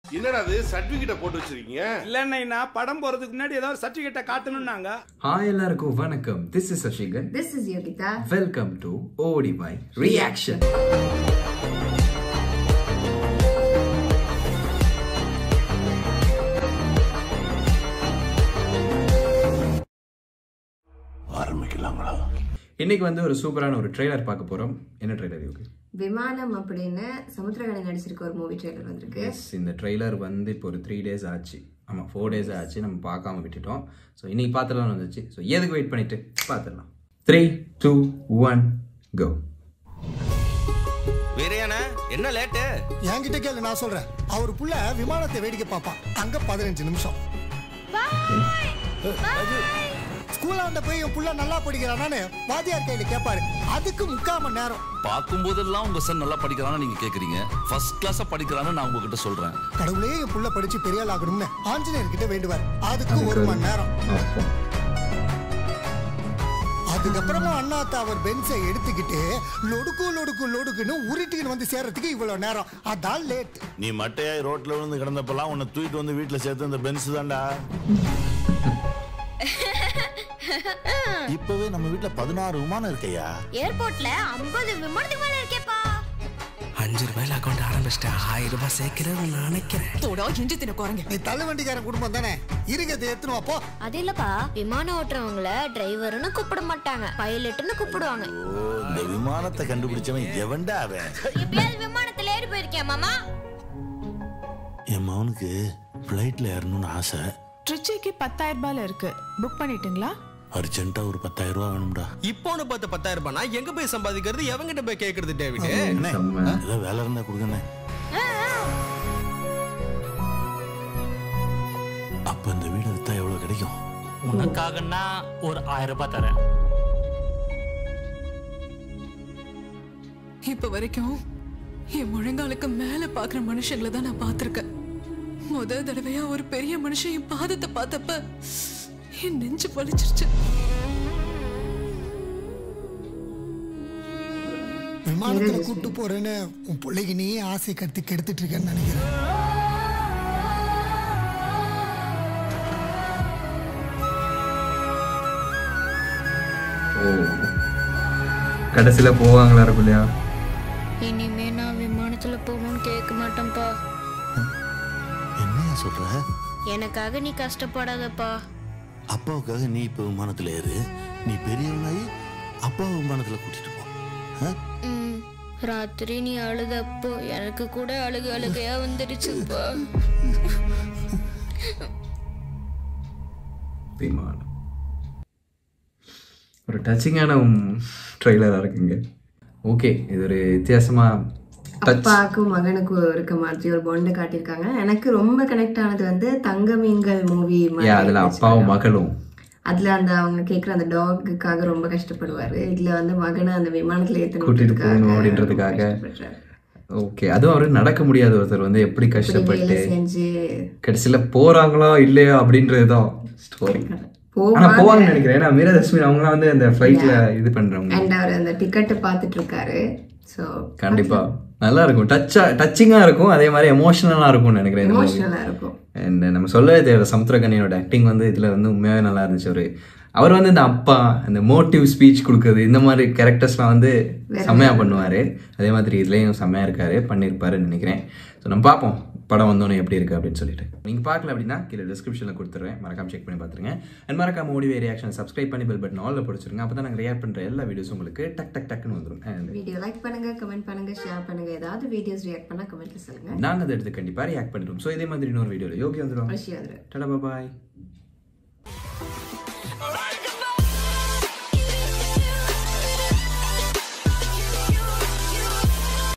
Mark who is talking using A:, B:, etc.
A: என்னடா அது சர்டிபிகேட்ட போட்டு வச்சிருக்கீங்க
B: இல்லைன்னா படம் போறதுக்கு முன்னாடி ஏதாவது சர்டிபிகேட்டை காட்டணும்னாங்க
C: ஹாய் எல்லாருக்கும் வணக்கம் this is Sasikan
D: This is Yogita.
C: Welcome to OD by reaction
A: ஆரம்பிக்கலாங்களா
C: இன்னைக்கு வந்து ஒரு சூப்பரான ஒரு ட்ரெய்லர் பார்க்க போறோம் என்ன ட்ரெய்லர் இருக்கு
D: விமானம் அப்படின்னு சமுத்திரகணி நடிச்சிருக்க ஒரு மூவி ட்ரெய்லர் வந்திருக்கு
C: எஸ் இந்த ட்ரெய்லர் வந்து இப்போ ஒரு த்ரீ டேஸ் ஆச்சு ஆமாம் ஃபோர் டேஸ் ஆச்சு நம்ம பார்க்காம விட்டுட்டோம் ஸோ இன்னைக்கு பார்த்துடலாம் வந்துச்சு ஸோ எதுக்கு வெயிட் பண்ணிட்டு பார்த்துடலாம் த்ரீ டூ ஒன் கோ
E: வீரையாண்ணா என்ன லேட்டு
F: என்கிட்ட கேளு நான் சொல்றேன் அவர் புள்ள விமானத்தை வேடிக்கை பார்ப்பான் அங்க பதினஞ்சு நிமிஷம் ஸ்கூலாண்ட போய் என் புள்ள நல்லா படிக்கிறானான்னு வாத்தியார் கையில கேட்பாரு அதுக்கு முக்கால் மணி நேரம்
G: பார்க்கும் போதெல்லாம் உங்க சன் நல்லா படிக்கிறான்னு நீங்க கேக்குறீங்க ஃபர்ஸ்ட் கிளாஸா படிக்கிறான்னு நான் உங்ககிட்ட சொல்றேன்
F: கடவுளே என் புள்ள படிச்சு பெரிய ஆள் ஆகணும்னு ஆஞ்சநேயர் கிட்ட வேண்டுவார் அதுக்கு ஒரு மணி நேரம்
C: அப்போ
F: அதுக்கப்புறமா அண்ணாத்தா அவர் பென்ஸை எடுத்துக்கிட்டு லொடுக்கு லொடுக்கு லொடுக்குன்னு உருட்டின்னு வந்து சேர்றதுக்கு இவ்வளவு நேரம் அதான் லேட்
H: நீ மட்டையாய் ரோட்ல விழுந்து கிடந்தப்பெல்லாம் உன்னை தூக்கிட்டு வந்து வீட்டுல சேர்த்து இந்த பென்ஸ் தான்டா இப்பவே நம்ம வீட்டுல பதினாறு விமானம் இருக்கையா
I: ஏர்போர்ட்ல 50 விமானத்துக்கு மேல இருக்கேப்பா
E: அஞ்சு ரூபாயில அக்கௌண்ட் ஆரம்பிச்சிட்டேன் ஆயிரம் ரூபாய் சேர்க்கிறேன்னு நினைக்கிறேன்
J: தோடா எஞ்சி தின குரங்க
F: நீ தள்ளுவண்டிக்காரன் குடும்பம் தானே இருக்கத்தை எத்தணும் அப்போ
I: அது இல்லப்பா விமானம் ஓட்டுறவங்கள டிரைவர்னு கூப்பிட மாட்டாங்க பைலட்னு கூப்பிடுவாங்க
H: ஓ இந்த விமானத்தை கண்டுபிடிச்சவன் எவன்டா அவன்
I: எப்பயாவது விமானத்துல ஏறி போயிருக்கேன் மாமா
H: என் மகனுக்கு பிளைட்ல ஏறணும்னு ஆசை
J: ட்ரிச்சிக்கு பத்தாயிரம் ரூபாயில இருக்கு புக் பண்ணிட்டீங்களா
H: அர்ஜென்ட்டா ஒரு பத்தாயிரம் ரூபா வேணும்டா
E: இப்போன்னு பார்த்து பத்தாயிரம் ரூபாய் எங்க போய் சம்பாதிக்கிறது எவங்கிட்ட போய் கேக்குறது டேவிட்
H: அண்ணே,
C: செம்ம.
H: ஏதோ வேலை இருந்தா கொடுங்கண்ணே அப்ப இந்த வீடு வித்தா எவ்வளவு கிடைக்கும்
K: உனக்காகன்னா ஒரு ஆயிரம் ரூபாய் தரேன்
J: இப்ப வரைக்கும் என் முழங்காலுக்கு மேல பாக்குற மனுஷங்களை தான் நான் பார்த்திருக்கேன் முத தடவையா ஒரு பெரிய மனுஷன் என் பாதத்தை பார்த்தப்ப என் நெஞ்சு பழிச்சிருச்சு
F: விமானத்துல கூட்டு போறேன்னு உன் பிள்ளைக்கு நீ ஆசை கட்டி கெடுத்துட்டு இருக்கேன்னு நினைக்கிறேன்
C: ஓ கடைசியில் போவாங்களா இருக்கும் இல்லையா
I: இனிமே நான் விமானத்துல போகணும்னு கேட்க மாட்டேன்ப்பா
H: என்னையா சொல்ற
I: எனக்காக நீ கஷ்டப்படாதப்பா
H: அப்பாவுக்காக நீ இப்ப விமானத்துல ஏறு நீ பெரியவனாயி அப்பாவை விமானத்துல கூட்டிட்டு போ ஆ?
I: ம், ராத்திரி நீ அழுதப்போ எனக்கு கூட அழுக அழுகையா வந்துடுச்சுப்பா
C: விமானம் ஒரு டச்சிங்கான ட்ரெய்லராக இருக்குங்க ஓகே இது ஒரு வித்தியாசமாக டச்
D: அப்பாவுக்கும் மகனுக்கும் இருக்க மாதிரி ஒரு பொண்டு காட்டியிருக்காங்க எனக்கு ரொம்ப கனெக்ட் ஆனது வந்து தங்க மீன்கள் மூவி
C: ஏன் அதில் அப்பாவும் மகளும்
D: அதுல அந்த அவங்க கேக்குற அந்த டாக்குக்காக ரொம்ப கஷ்டப்படுவாரு இதுல வந்து மகனை அந்த விமானத்துல
C: கூட்டிட்டு போகணும் அப்படின்றதுக்காக. ஓகே அதுவும் அவருக்கு நடக்க முடியாத ஒருத்தர் வந்து எப்படி கஷ்டப்பட்டு
D: செஞ்சு
C: கடைசியில் போகிறாங்களா இல்லையா அப்படின்றது தான் ஸ்டோரி ஆனால்
D: போவாங்க
C: போவாங்கன்னு நினைக்கிறேன் ஏன்னா மீரதர்ஷினி அவங்களாம் வந்து அந்த ஃப்ளைட்டில் இது பண்ணுறவங்க
D: அண்ட் அவர் அந்த டிக்கெட் பார்த்துட்டு இருக்காரு ஸோ
C: கண்டிப்பா நல்லா இருக்கும் டச்சா டச்சிங்காக இருக்கும் அதே மாதிரி எமோஷனலாக இருக்கும்னு நினைக்கிறேன் இந்த movie.
D: எமோஷனலா இருக்கும்
C: அண்ட் நம்ம சொல்லவே தேவை சமுத்திரகனியோட ஆக்டிங் வந்து இதில் வந்து உண்மையாகவே நல்லா இருந்துச்சு ஒரு அவர் வந்து இந்த அப்பா இந்த மோட்டிவ் ஸ்பீச் கொடுக்குறது இந்த மாதிரி கேரக்டர்ஸ்லாம் வந்து செம்மையாக பண்ணுவார் அதே மாதிரி இதுலேயும் செம்மையாக இருக்காரு பண்ணியிருப்பாருன்னு நினைக்கிறேன் ஸோ நம்ம பார்ப்போம் படம் வந்தோன்னே எப்படி இருக்குது அப்படின்னு சொல்லிட்டு நீங்கள் பார்க்கல அப்படின்னா கீழே டிஸ்கிரிப்ஷனில் கொடுத்துருவேன் மறக்காம செக் பண்ணி பார்த்துருங்க அண்ட் மறக்காம ஓடிவே ரியாக்ஷன் சப்ஸ்கிரைப் பண்ணி பெல் பட்டன் ஆலில் பிடிச்சிருங்க அப்போ தான் நாங்கள் ரியாக்ட் பண்ணுற எல்லா வீடியோஸும் உங்களுக்கு டக் டக் டக்குன்னு வந்துடும் அண்ட்
D: வீடியோ லைக் பண்ணுங்க கமெண்ட் பண்ணுங்க ஷேர் பண்ணுங்க ஏதாவது வீடியோஸ் ரியாக்ட் பண்ணா கமெண்ட்ல சொல்லுங்க
C: நாங்கள் அதை எடுத்து கண்டிப்பாக ரியாக்ட் பண்ணிடுவோம் ஸோ இதே மாதிரி இன்னொரு வீடியோவில் யோகி வந்துடும்
D: அவசியம் வந்துடும்
C: டடா பாய்